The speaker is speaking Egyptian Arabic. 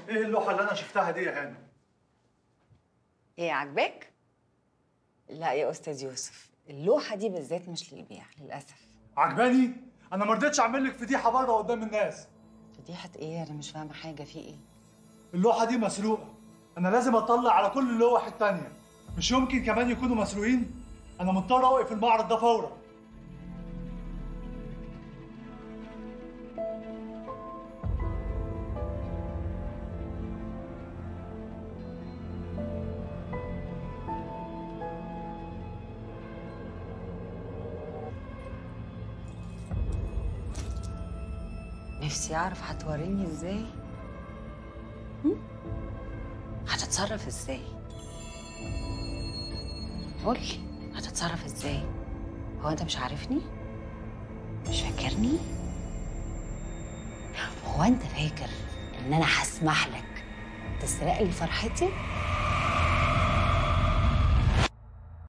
ايه اللوحه اللي انا شفتها دي يا هانم ايه عاجباك؟ لا يا استاذ يوسف اللوحه دي بالذات مش للبيع للاسف عجباني انا ما رضيتش اعمل لك فضيحه بره قدام الناس فضيحه ايه انا مش فاهمه حاجه في ايه اللوحه دي مسروقه انا لازم اطلع على كل اللوح التانية مش يمكن كمان يكونوا مسروقين انا مضطر اوقف المعرض ده فورا نفسي اعرف هتوريني ازاي هم؟ هتتصرف ازاي قولي هتتصرف ازاي هو انت مش عارفني مش فاكرني هو انت فاكر ان انا هسمح لك تسرق لي فرحتي